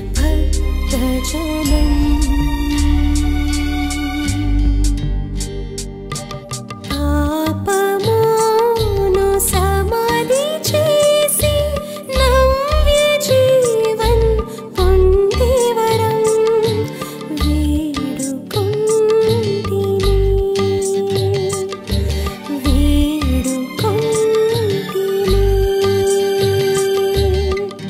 భక్తజనం పాపమును సమాధి చేసి నవ్య జీవన్ పొందేవరం వేడుకొంటిని వేడుకొంటిని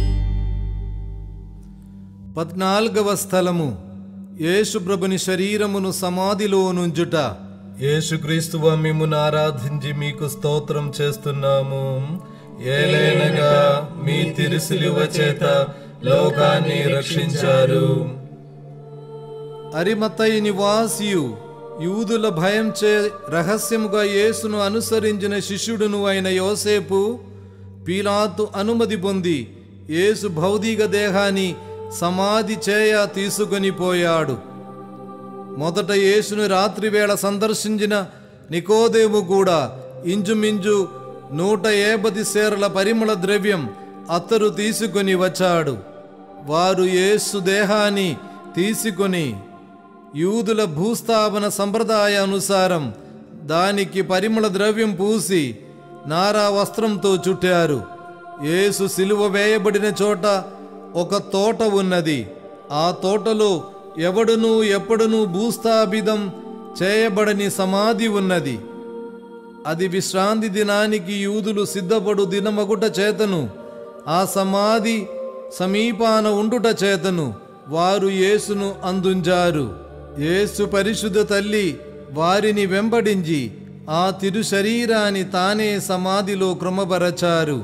పద్నాలుగవ స్థలము యేసుప్రభుని శరీరమును సమాధిలో నుంచుట యేసుక్రీస్తువ మిమ్మును ఆరాధించి మీకు స్తోత్రం చేస్తున్నాము ఏలైనగా మీ తిరుసిలువ చేత లోకాన్ని రక్షించారు అరిమతయి నివాసియు యూదుల భయం చే రహస్యముగా యేసును అనుసరించిన శిష్యుడును అయిన యోసేపు పీలాతు అనుమతి పొంది యేసు భౌతిక దేహాన్ని సమాధి చేయ తీసుకొని పోయాడు మొదట యేసును రాత్రివేళ సందర్శించిన నికోదేము కూడా ఇంచుమించు నూట ఏబది సేరల పరిమళ ద్రవ్యం అత్తరు తీసుకొని వచ్చాడు వారు యేసు దేహాన్ని తీసుకొని యూదుల భూస్థాపన సంప్రదాయ అనుసారం దానికి పరిమళ ద్రవ్యం పూసి నారా వస్త్రంతో చుట్టారు యేసు సిలువ వేయబడిన చోట ఒక తోట ఉన్నది ఆ తోటలో ఎవడునూ ఎప్పుడునూ భూస్థాపితం చేయబడని సమాధి ఉన్నది అది విశ్రాంతి దినానికి యూదులు సిద్ధపడు దినమగుట చేతను ఆ సమాధి సమీపాన ఉండుట చేతను వారు యేసును అందుంచారు యేసు పరిశుద్ధ తల్లి వారిని వెంబడించి ఆ తిరు శరీరాన్ని తానే సమాధిలో క్రమపరచారు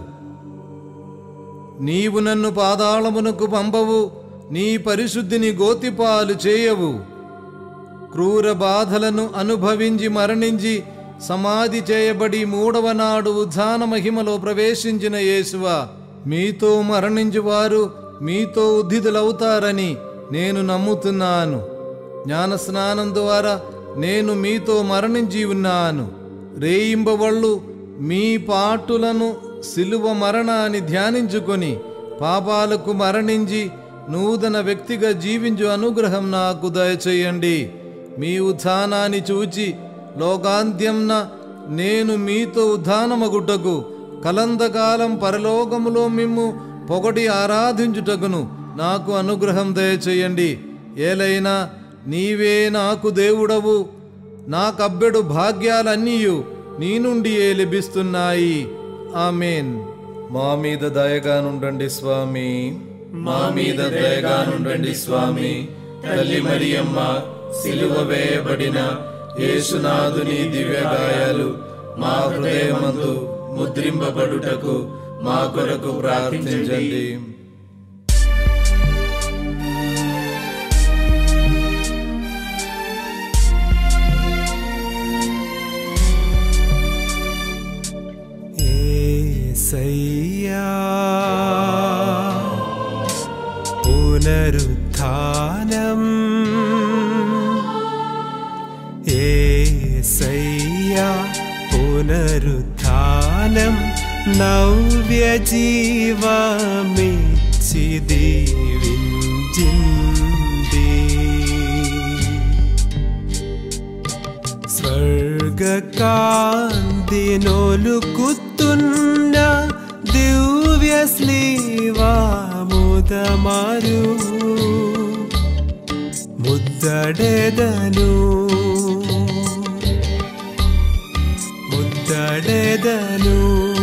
నీవు నన్ను పాదాళమునకు పంపవు నీ పరిశుద్ధిని గోతిపాలు చేయవు క్రూర బాధలను అనుభవించి మరణించి సమాధి చేయబడి మూడవ నాడు ఉద్ధాన మహిమలో ప్రవేశించిన యేసువ మీతో మరణించు వారు మీతో ఉద్ధితులవుతారని నేను నమ్ముతున్నాను జ్ఞాన స్నానం ద్వారా నేను మీతో మరణించి ఉన్నాను రేయింబవళ్ళు మీ పాటులను సిలువ మరణాన్ని ధ్యానించుకొని పాపాలకు మరణించి నూతన వ్యక్తిగా జీవించు అనుగ్రహం నాకు దయచేయండి మీ ఉత్థానాన్ని చూచి లోకాంత్యంన నేను మీతో ఉద్ధానమగుటకు కలంతకాలం పరలోకములో మిమ్ము పొగటి ఆరాధించుటకును నాకు అనుగ్రహం దయచేయండి ఏలైనా నీవే నాకు దేవుడవు నాకబ్బెడు భాగ్యాలన్నీయు నీ నుండియే లభిస్తున్నాయి ఆమెన్ మా మీద దయగా నుండండి స్వామి మా మీద దయగా నుండండి స్వామి తల్లి మరియమ్మ సిలువ వేయబడిన యేసునాథుని దివ్య గాయాలు మా హృదయమందు ముద్రింపబడుటకు మా కొరకు ప్రార్థించండి ఏసయ్యా పునరుత్థానం ఏసయ్యా పునరుత్థానం నవ్య జీవమిచ్చి దీవించింది స్వర్గకాంతినొలుకుతున్న దివ్య స్లీవాముదమారు ముద్దడెదను ముద్దడెదను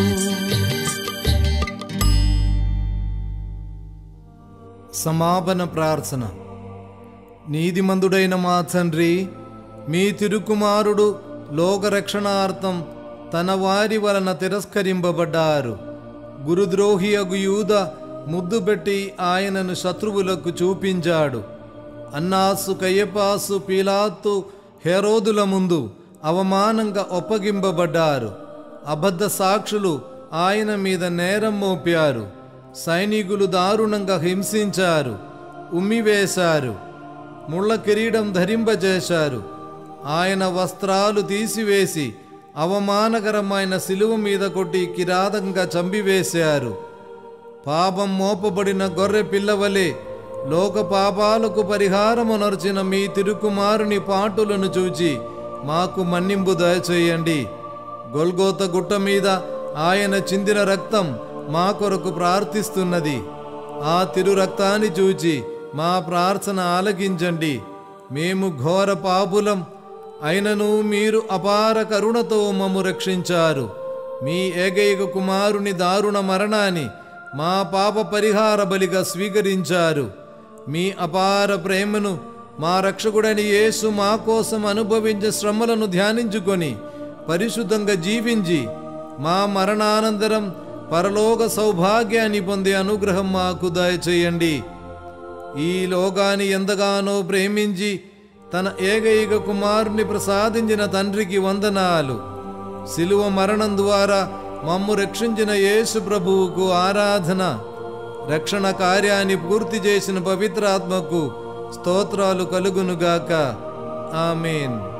సమాపన ప్రార్థన నీతిమంతుడైన మా తండ్రి మీ తిరుకుమారుడు లోకరక్షణార్థం తన వారి వలన తిరస్కరింపబడ్డారు గురుద్రోహి అగు యూద ముద్దు పెట్టి ఆయనను శత్రువులకు చూపించాడు అన్నాసు కయ్యపాసు పీలాత్తు హెరోదుల ముందు అవమానంగా ఒప్పగింపబడ్డారు అబద్ధ సాక్షులు ఆయన మీద నేరం మోపారు సైనికులు దారుణంగా హింసించారు ఉమ్మివేశారు ముళ్ళ కిరీటం ధరింపజేశారు ఆయన వస్త్రాలు తీసివేసి అవమానకరమైన శిలువ మీద కొట్టి కిరాతంగా చంపివేశారు పాపం మోపబడిన గొర్రె పిల్లవలే లోక పాపాలకు పరిహారమునర్చిన మీ తిరుకుమారుని పాటులను చూచి మాకు మన్నింపు దయచేయండి గొల్గోత గుట్ట మీద ఆయన చిందిన రక్తం మా కొరకు ప్రార్థిస్తున్నది ఆ తిరు రక్తాన్ని చూచి మా ప్రార్థన ఆలకించండి మేము ఘోర పాపులం అయినను మీరు అపార కరుణతో మమ్ము రక్షించారు మీ ఏకైక కుమారుని దారుణ మరణాన్ని మా పాప పరిహార బలిగా స్వీకరించారు మీ అపార ప్రేమను మా రక్షకుడని యేసు మా కోసం అనుభవించే శ్రమలను ధ్యానించుకొని పరిశుద్ధంగా జీవించి మా మరణానంతరం పరలోక సౌభాగ్యాన్ని పొందే అనుగ్రహం మాకు దయచేయండి ఈ లోకాన్ని ఎంతగానో ప్రేమించి తన ఏకైక కుమారుని ప్రసాదించిన తండ్రికి వందనాలు శిలువ మరణం ద్వారా మమ్ము రక్షించిన యేసు ప్రభువుకు ఆరాధన రక్షణ కార్యాన్ని పూర్తి చేసిన పవిత్రాత్మకు స్తోత్రాలు కలుగునుగాక ఆమెన్